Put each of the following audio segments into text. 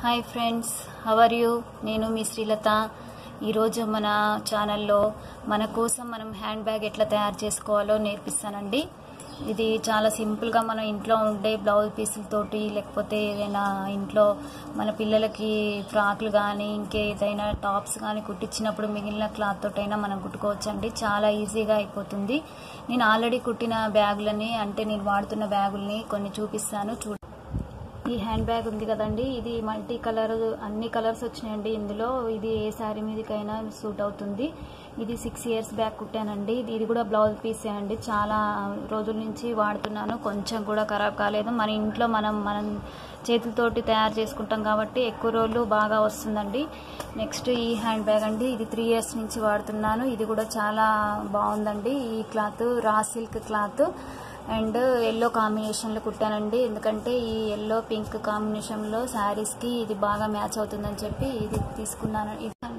hi friends how are you నేను మీ శ్రీలత ఈరోజు మన ఛానల్లో మన కోసం మనం హ్యాండ్ బ్యాగ్ ఎట్లా తయారు చేసుకోవాలో నేర్పిస్తానండి ఇది చాలా సింపుల్గా మన ఇంట్లో ఉండే బ్లౌజ్ పీసులతోటి లేకపోతే ఏదైనా ఇంట్లో మన పిల్లలకి ఫ్రాక్లు కానీ ఇంకేదైనా టాప్స్ కానీ కుట్టించినప్పుడు మిగిలిన క్లాత్ తోటైనా మనం కుట్టుకోవచ్చండి చాలా ఈజీగా అయిపోతుంది నేను ఆల్రెడీ కుట్టిన బ్యాగులని అంటే నేను వాడుతున్న బ్యాగుల్ని కొన్ని చూపిస్తాను చూ ఈ హ్యాండ్ బ్యాగ్ ఉంది కదండి ఇది మల్టీ కలర్ అన్ని కలర్స్ వచ్చినాయండి ఇందులో ఇది ఏ శారీ మీదకైనా సూట్ అవుతుంది ఇది సిక్స్ ఇయర్స్ బ్యాక్ కుట్టానండి ఇది ఇది కూడా బ్లౌజ్ పీసే అండి చాలా రోజుల నుంచి వాడుతున్నాను కొంచెం కూడా ఖరాబ్ కాలేదు మన ఇంట్లో మనం మనం చేతులతోటి తయారు చేసుకుంటాం కాబట్టి ఎక్కువ రోజులు బాగా వస్తుందండి నెక్స్ట్ ఈ హ్యాండ్ బ్యాగ్ అండి ఇది త్రీ ఇయర్స్ నుంచి వాడుతున్నాను ఇది కూడా చాలా బాగుందండి ఈ cloth raw silk cloth and yellow కాంబినేషన్లో కుట్టానండి ఎందుకంటే ఈ ఎల్లో పింక్ కాంబినేషన్లో శారీస్కి ఇది బాగా మ్యాచ్ అవుతుందని చెప్పి ఇది తీసుకున్నాను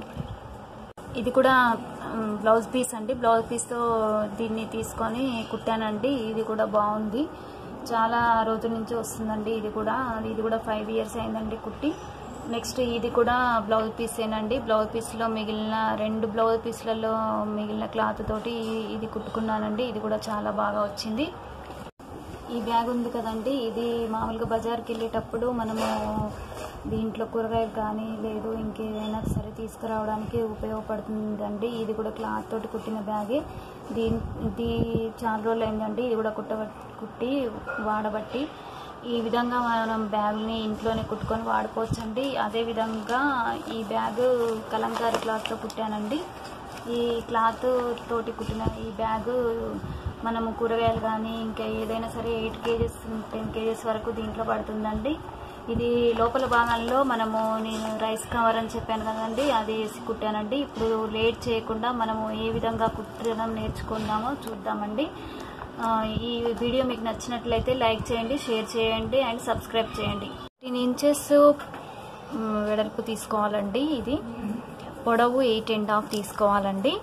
ఇది కూడా బ్లౌజ్ పీస్ అండి బ్లౌజ్ పీస్తో దీన్ని తీసుకొని కుట్టానండి ఇది కూడా బాగుంది చాలా రోజుల నుంచి వస్తుందండి ఇది కూడా ఇది కూడా ఫైవ్ ఇయర్స్ అయిందండి కుట్టి నెక్స్ట్ ఇది కూడా బ్లౌజ్ పీసేనండి బ్లౌజ్ పీస్లో మిగిలిన రెండు బ్లౌజ్ పీస్లలో మిగిలిన క్లాత్ తోటి ఇది కుట్టుకున్నానండి ఇది కూడా చాలా బాగా వచ్చింది ఈ బ్యాగ్ ఉంది కదండి ఇది మామూలుగా బజార్కి వెళ్ళేటప్పుడు మనము దీంట్లో కూరగాయలు కానీ లేదు ఇంకేదైనా సరే తీసుకురావడానికి ఉపయోగపడుతుందండి ఇది కూడా క్లాత్ తోటి కుట్టిన బ్యాగే దీని ఇది చాలా రోజులు అయిందండి ఇది కూడా కుట్ట కుట్టి వాడబట్టి ఈ విధంగా మనం బ్యాగ్ని ఇంట్లోనే కుట్టుకొని వాడుకోవచ్చండి అదేవిధంగా ఈ బ్యాగ్ కలంకారీ క్లాత్తో కుట్టానండి ఈ క్లాత్ తోటి కుట్టిన ఈ బ్యాగు మనము కూరగాయలు కానీ ఇంకా ఏదైనా సరే ఎయిట్ కేజెస్ టెన్ కేజెస్ వరకు దీంట్లో పడుతుందండి ఇది లోపల భాగంలో మనము నేను రైస్ కవర్ అని చెప్పాను కదండి అది వేసి కుట్టానండి ఇప్పుడు లేట్ చేయకుండా మనము ఏ విధంగా కుట్టడం నేర్చుకుందామో చూద్దామండి ఈ వీడియో మీకు నచ్చినట్లయితే లైక్ చేయండి షేర్ చేయండి అండ్ సబ్స్క్రైబ్ చేయండి ఫిఫ్టీన్ ఇంచెస్ వెడల్పు తీసుకోవాలండి ఇది పొడవు ఎయిట్ అండ్ హాఫ్ తీసుకోవాలండి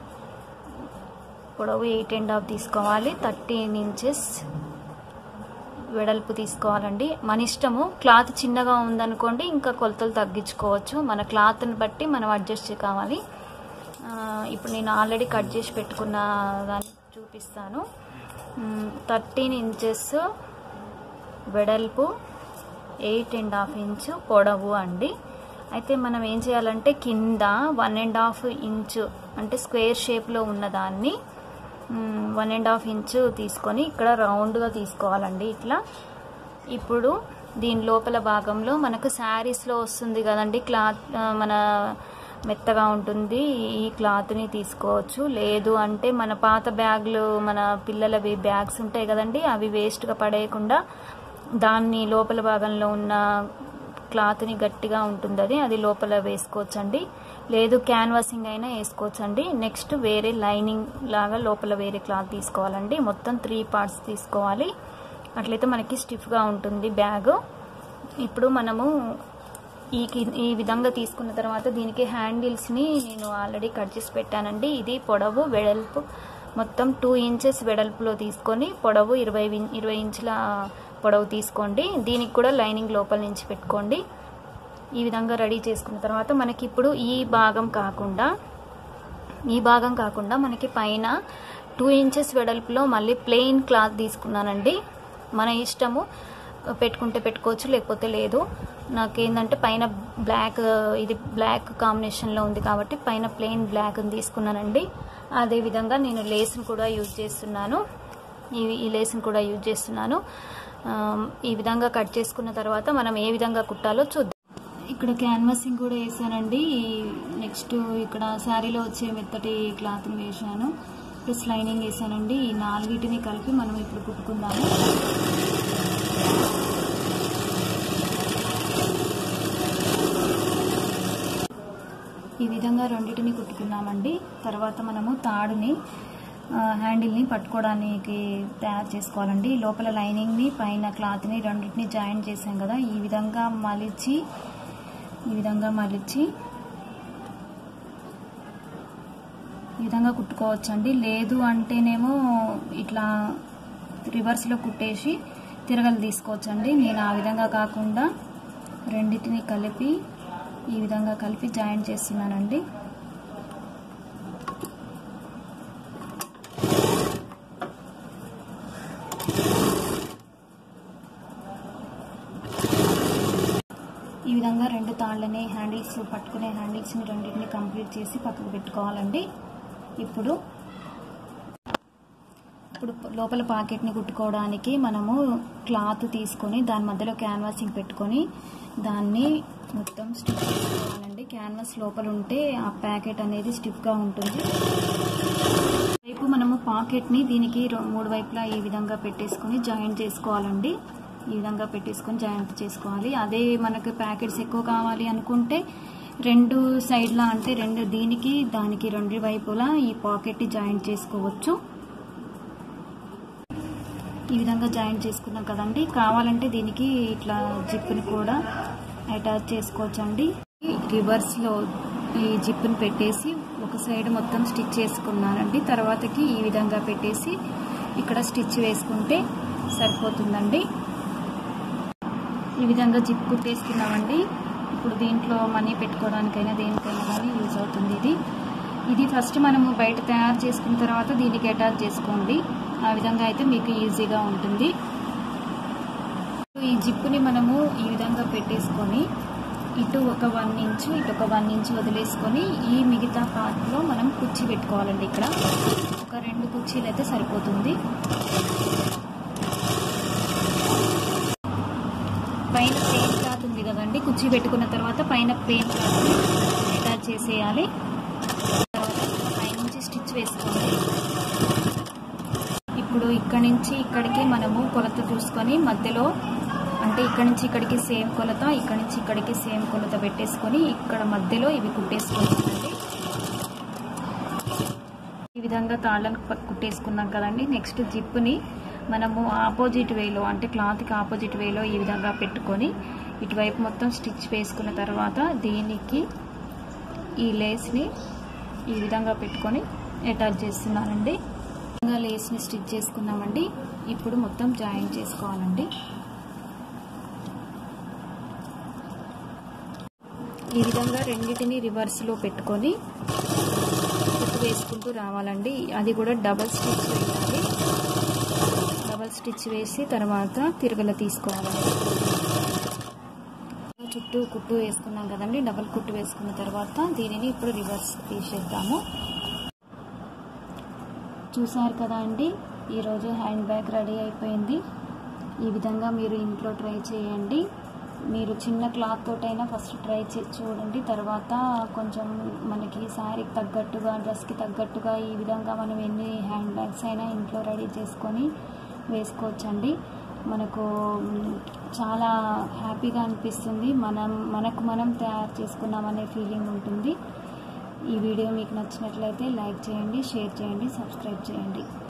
పొడవు ఎయిట్ అండ్ హాఫ్ తీసుకోవాలి థర్టీన్ ఇంచెస్ వెడల్పు తీసుకోవాలండి మన ఇష్టము క్లాత్ చిన్నగా ఉందనుకోండి ఇంకా కొలతలు తగ్గించుకోవచ్చు మన క్లాత్ని బట్టి మనం అడ్జస్ట్ కావాలి ఇప్పుడు నేను ఆల్రెడీ కట్ చేసి పెట్టుకున్న దాన్ని చూపిస్తాను థర్టీన్ ఇంచెస్ వెడల్పు ఎయిట్ అండ్ హాఫ్ ఇంచు పొడవు అండి అయితే మనం ఏం చేయాలంటే కింద వన్ అండ్ హాఫ్ ఇంచు అంటే స్క్వేర్ షేప్లో ఉన్నదాన్ని వన్ అండ్ హాఫ్ ఇంచు తీసుకొని ఇక్కడ రౌండ్గా తీసుకోవాలండి ఇట్లా ఇప్పుడు దీని లోపల భాగంలో మనకు శారీస్లో వస్తుంది కదండి క్లాత్ మన మెత్తగా ఉంటుంది ఈ క్లాత్ని తీసుకోవచ్చు లేదు అంటే మన పాత బ్యాగులు మన పిల్లలవి బ్యాగ్స్ ఉంటాయి కదండి అవి వేస్ట్గా పడేయకుండా దాన్ని లోపల భాగంలో ఉన్న క్లాత్ని గట్టిగా ఉంటుంది అది అది లోపల వేసుకోవచ్చండి లేదు క్యాన్వాసింగ్ అయినా వేసుకోవచ్చండి నెక్స్ట్ వేరే లైనింగ్ లాగా లోపల వేరే క్లాత్ తీసుకోవాలండి మొత్తం త్రీ పార్ట్స్ తీసుకోవాలి అట్లయితే మనకి స్టిఫ్గా ఉంటుంది బ్యాగ్ ఇప్పుడు మనము ఈ ఈ విధంగా తీసుకున్న తర్వాత దీనికి హ్యాండిల్స్ని నేను ఆల్రెడీ కట్ చేసి పెట్టానండి ఇది పొడవు వెడల్పు మొత్తం టూ ఇంచెస్ వెడల్పులో తీసుకొని పొడవు ఇరవై ఇరవై ఇంచుల పొడవు తీసుకోండి దీనికి కూడా లైనింగ్ లోపల నుంచి పెట్టుకోండి ఈ విధంగా రెడీ చేసుకున్న తర్వాత మనకి ఇప్పుడు ఈ భాగం కాకుండా ఈ భాగం కాకుండా మనకి పైన టూ ఇంచెస్ వెడల్పులో మళ్ళీ ప్లెయిన్ క్లాత్ తీసుకున్నానండి మన ఇష్టము పెట్టుకుంటే పెట్టుకోవచ్చు లేకపోతే లేదు నాకేంటంటే పైన బ్లాక్ ఇది బ్లాక్ కాంబినేషన్లో ఉంది కాబట్టి పైన ప్లెయిన్ బ్లాక్ తీసుకున్నానండి అదేవిధంగా నేను లేస్ని కూడా యూజ్ చేస్తున్నాను ఈ ఈ లేస్ని కూడా యూజ్ చేస్తున్నాను ఈ విధంగా కట్ చేసుకున్న తర్వాత మనం ఏ విధంగా కుట్టాలో చూద్దాం ఇక్కడ క్యాన్వాసింగ్ కూడా వేసానండి నెక్స్ట్ ఇక్కడ శారీలో వచ్చే మెత్తటి క్లాత్ వేసాను ప్లస్ లైనింగ్ వేసానండి ఈ నాలుగిటిని కలిపి మనం ఇప్పుడు కుట్టుకుందాము ఈ విధంగా రెండింటిని కుట్టుకున్నామండి తర్వాత మనము తాడుని హ్యాండిల్ని పట్టుకోవడానికి తయారు చేసుకోవాలండి లోపల లైనింగ్ని పైన క్లాత్ని రెండింటిని జాయిన్ చేసాం కదా ఈ విధంగా మలిచి ఈ విధంగా మలిచి ఈ విధంగా కుట్టుకోవచ్చండి లేదు అంటేనేమో ఇట్లా రివర్స్లో కుట్టేసి తిరగలు తీసుకోవచ్చండి నేను ఆ విధంగా కాకుండా రెండింటిని కలిపి ఈ విధంగా కలిపి జాయింట్ చేస్తున్నానండి ఈ విధంగా రెండు తాళ్ళని హ్యాండిల్స్ పట్టుకునే హ్యాండిల్స్ని రెండింటిని కంప్లీట్ చేసి పక్కకు పెట్టుకోవాలండి ఇప్పుడు ఇప్పుడు లోపల పాకెట్ని కుట్టుకోవడానికి మనము క్లాత్ తీసుకొని దాని మధ్యలో క్యాన్వాసింగ్ పెట్టుకొని దాన్ని మొత్తం స్టిచ్ చేసుకోవాలండి క్యాన్వాస్ లోపల ఉంటే ఆ ప్యాకెట్ అనేది స్టిఫ్గా ఉంటుంది వైపు మనము పాకెట్ని దీనికి రో- మూడు వైపులా ఈ విధంగా పెట్టేసుకొని జాయింట్ చేసుకోవాలండి ఈ విధంగా పెట్టేసుకొని జాయింట్ చేసుకోవాలి అదే మనకు ప్యాకెట్స్ ఎక్కువ కావాలి అనుకుంటే రెండు సైడ్లా అంటే రెండు దీనికి దానికి రెండు వైపులా ఈ పాకెట్ జాయింట్ చేసుకోవచ్చు ఈ విధంగా జాయింట్ చేసుకున్నాం కదండి కావాలంటే దీనికి ఇట్లా జిప్ని కూడా అటాచ్ చేసుకోవచ్చు అండి రివర్స్లో ఈ జిప్ని పెట్టేసి ఒక సైడ్ మొత్తం స్టిచ్ చేసుకున్నానండి తర్వాతకి ఈ విధంగా పెట్టేసి ఇక్కడ స్టిచ్ వేసుకుంటే సరిపోతుందండి ఈ విధంగా జిప్ కుట్టేసుకున్నామండి ఇప్పుడు దీంట్లో మనీ పెట్టుకోవడానికైనా దేనికైనా కానీ యూజ్ అవుతుంది ఇది ఇది ఫస్ట్ మనము బయట తయారు చేసుకున్న తర్వాత దీనికి అటాచ్ చేసుకోండి ఆ విధంగా అయితే మీకు ఈజీగా ఉంటుంది ఈ జిప్పుని మనము ఈ విధంగా పెట్టేసుకొని ఇటు ఒక వన్ ఇంచు ఇటు ఒక వన్ ఇంచు వదిలేసుకొని ఈ మిగతా పార్ట్లో మనం కుర్చీ పెట్టుకోవాలండి ఇక్కడ ఒక రెండు కుర్చీలు అయితే సరిపోతుంది పైన ప్లేన్ క్లాత్ ఉంది కదండి కుర్చీ పెట్టుకున్న తర్వాత పైన ప్లేన్ క్లాత్ అటాచ్ చేసేయాలి తర్వాత పైనుంచి స్టిచ్ వేసుకోవాలి ఇప్పుడు ఇక్కడ నుంచి ఇక్కడికి మనము కొలత చూసుకొని మధ్యలో అంటే ఇక్కడ నుంచి ఇక్కడికి సేమ్ కొలత ఇక్కడ నుంచి ఇక్కడికి సేమ్ కొలత పెట్టేసుకొని ఇక్కడ మధ్యలో ఇవి కుట్టేసుకోవాలండి ఈ విధంగా తాళ్ళను ప- కుట్టేసుకున్నాం కదండి నెక్స్ట్ జిప్ని మనము ఆపోజిట్ వేలో అంటే క్లాత్కి ఆపోజిట్ వేలో ఈ విధంగా పెట్టుకొని ఇటువైపు మొత్తం స్టిచ్ వేసుకున్న తర్వాత దీనికి ఈ లేస్ని ఈ విధంగా పెట్టుకొని అటాచ్ చేస్తున్నానండి ఈ విధంగా లేస్ని స్టిచ్ చేసుకున్నామండి ఇప్పుడు మొత్తం జాయిన్ చేసుకోవాలండి ఈ విధంగా రెండింటిని రివర్స్లో పెట్టుకొని కుట్టు వేసుకుంటూ రావాలండి అది కూడా డబల్ స్టిచ్ వేయాలి డబల్ స్టిచ్ వేసి తర్వాత తిరగల తీసుకోవాలండి చుట్టూ కుట్టు వేసుకున్నాం కదండి డబల్ కుట్టు వేసుకున్న తర్వాత దీనిని ఇప్పుడు రివర్స్ తీసేద్దాము చూసారు కదా అండి ఈరోజు హ్యాండ్ బ్యాగ్ రెడీ అయిపోయింది ఈ విధంగా మీరు ఇంట్లో ట్రై చేయండి మీరు చిన్న క్లాత్ తోటైనా ఫస్ట్ ట్రై చేసి చూడండి తర్వాత కొంచెం మనకి శారీకి తగ్గట్టుగా డ్రెస్కి తగ్గట్టుగా ఈ విధంగా మనం ఎన్ని హ్యాండ్ బ్యాగ్స్ అయినా ఇంట్లో రెడీ చేసుకొని వేసుకోవచ్చండి మనకు మ్, చాలా హ్యాపీగా అనిపిస్తుంది మనం మనకు మనం తయారు చేసుకున్నామనే ఫీలింగ్ ఉంటుంది ఈ వీడియో మీకు నచ్చినట్లయితే లైక్ చేయండి షేర్ చేయండి సబ్స్క్రైబ్ చేయండి